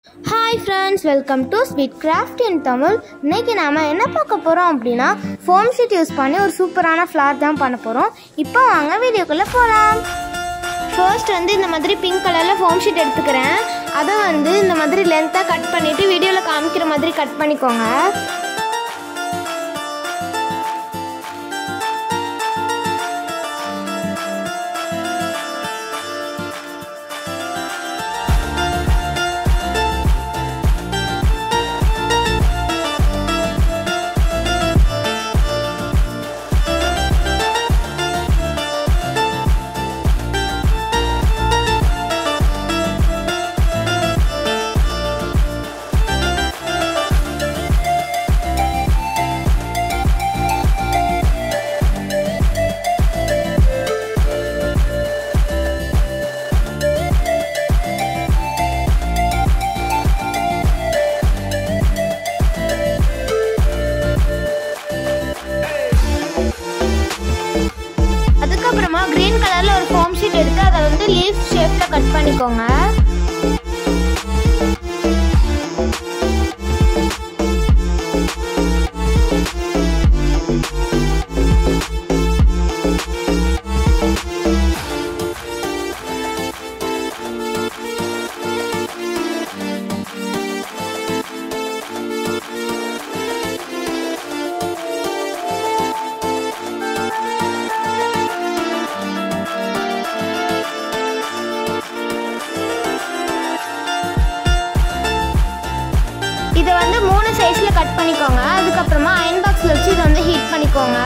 hi friends welcome to sweet craft in Tamil இன்னைக்கு நாம என்ன பார்க்க போகிறோம் அப்படின்னா ஃபோம் ஷீட் யூஸ் பண்ணி ஒரு சூப்பரான ஃப்ளார் தான் பண்ண போகிறோம் இப்போ வாங்க வீடியோக்குள்ளே போகலாம் ஃபர்ஸ்ட் வந்து இந்த மாதிரி பிங்க் கலரில் ஃபோம் ஷீட் எடுத்துக்கிறேன் அதை வந்து இந்த மாதிரி லென்த்தாக கட் பண்ணிவிட்டு வீடியோவில் காமிக்கிற மாதிரி கட் பண்ணிக்கோங்க அதுக்கப்புறமா கிரீன் கலரில் ஒரு ஃபோம் ஷீட் எடுத்து அதை வந்து லீஃப் ஷேப்பில் கட் பண்ணிக்கோங்க இதை வந்து மூணு சைஸில் கட் பண்ணிக்கோங்க அதுக்கப்புறமா அயன் பாக்ஸில் வச்சு இதை வந்து ஹீட் பண்ணிக்கோங்க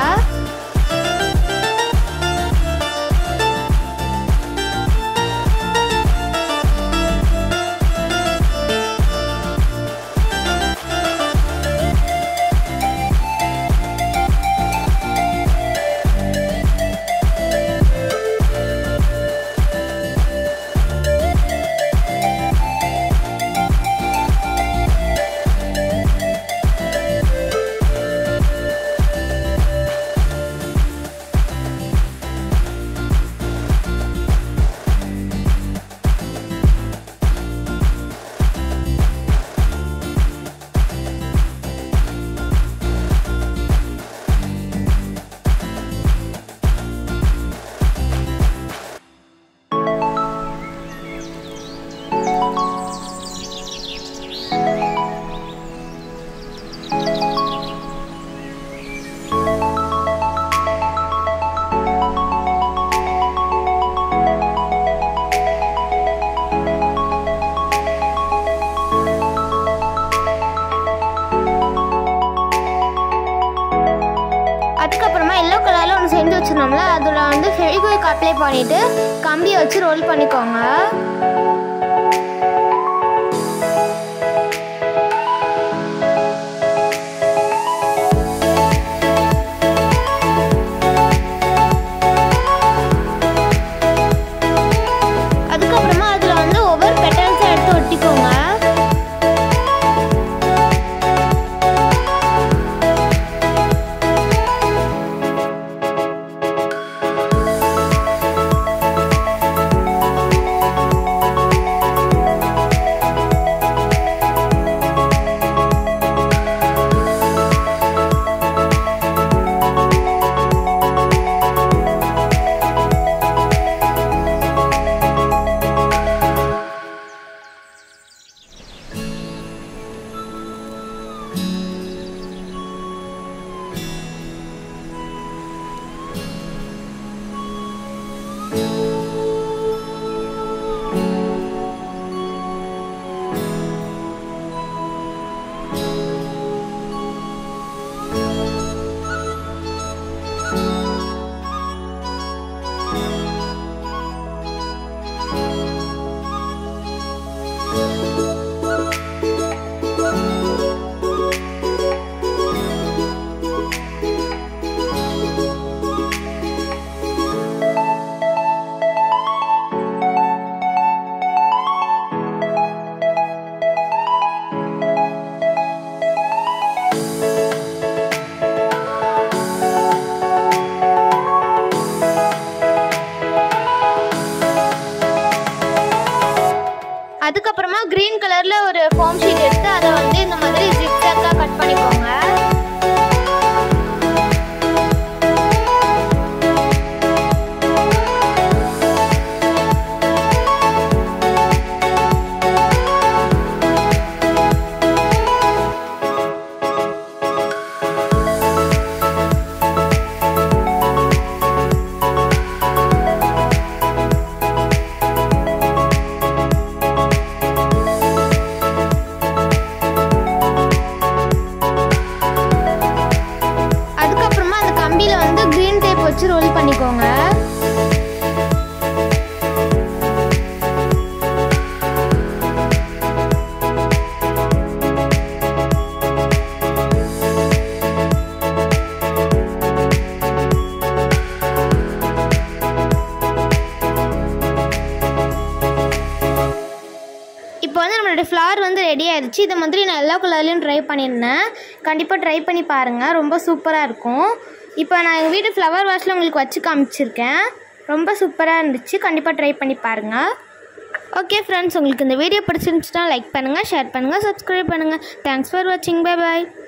அதுக்கப்புறமா எல்லோ கலரில் ஒன்று செஞ்சு வச்சிருந்தோம்ல அதில் வந்து ஃபெவிக்விக் அப்ளை பண்ணிவிட்டு கம்பியை வச்சு ரோல் பண்ணிக்கோங்க அதுக்கப்புறமா அதில் வந்து ஒவ்வொரு பெட்டல்ஸை எடுத்து ஒட்டிக்கோங்க ஃபோம் ஷீட் எடுத்து அதை வந்து இந்த மாதிரி ஜிக்ஸாக்காக கட் பண்ணிக்கோங்க அதுக்கப்புறமா அந்த கம்பியில வந்து கிரீன் டேப் வச்சு ரோல் பண்ணிக்கோங்க இப்போ வந்து நம்மளோட ஃப்ளவர் வந்து ரெடி ஆயிடுச்சு இதை மாதிரி நான் எல்லா கலர்லையும் ட்ரை பண்ணியிருந்தேன் கண்டிப்பாக ட்ரை பண்ணி பாருங்கள் ரொம்ப சூப்பராக இருக்கும் இப்போ நான் எங்கள் வீட்டு ஃப்ளவர் வாஷில் உங்களுக்கு வச்சு காமிச்சிருக்கேன் ரொம்ப சூப்பராக இருந்துச்சு கண்டிப்பாக ட்ரை பண்ணி பாருங்கள் ஓகே ஃப்ரெண்ட்ஸ் உங்களுக்கு இந்த வீடியோ பிடிச்சிருந்துச்சுன்னா லைக் பண்ணுங்கள் ஷேர் பண்ணுங்கள் சப்ஸ்கிரைப் பண்ணுங்கள் தேங்க்ஸ் ஃபார் வாட்சிங் பை பாய்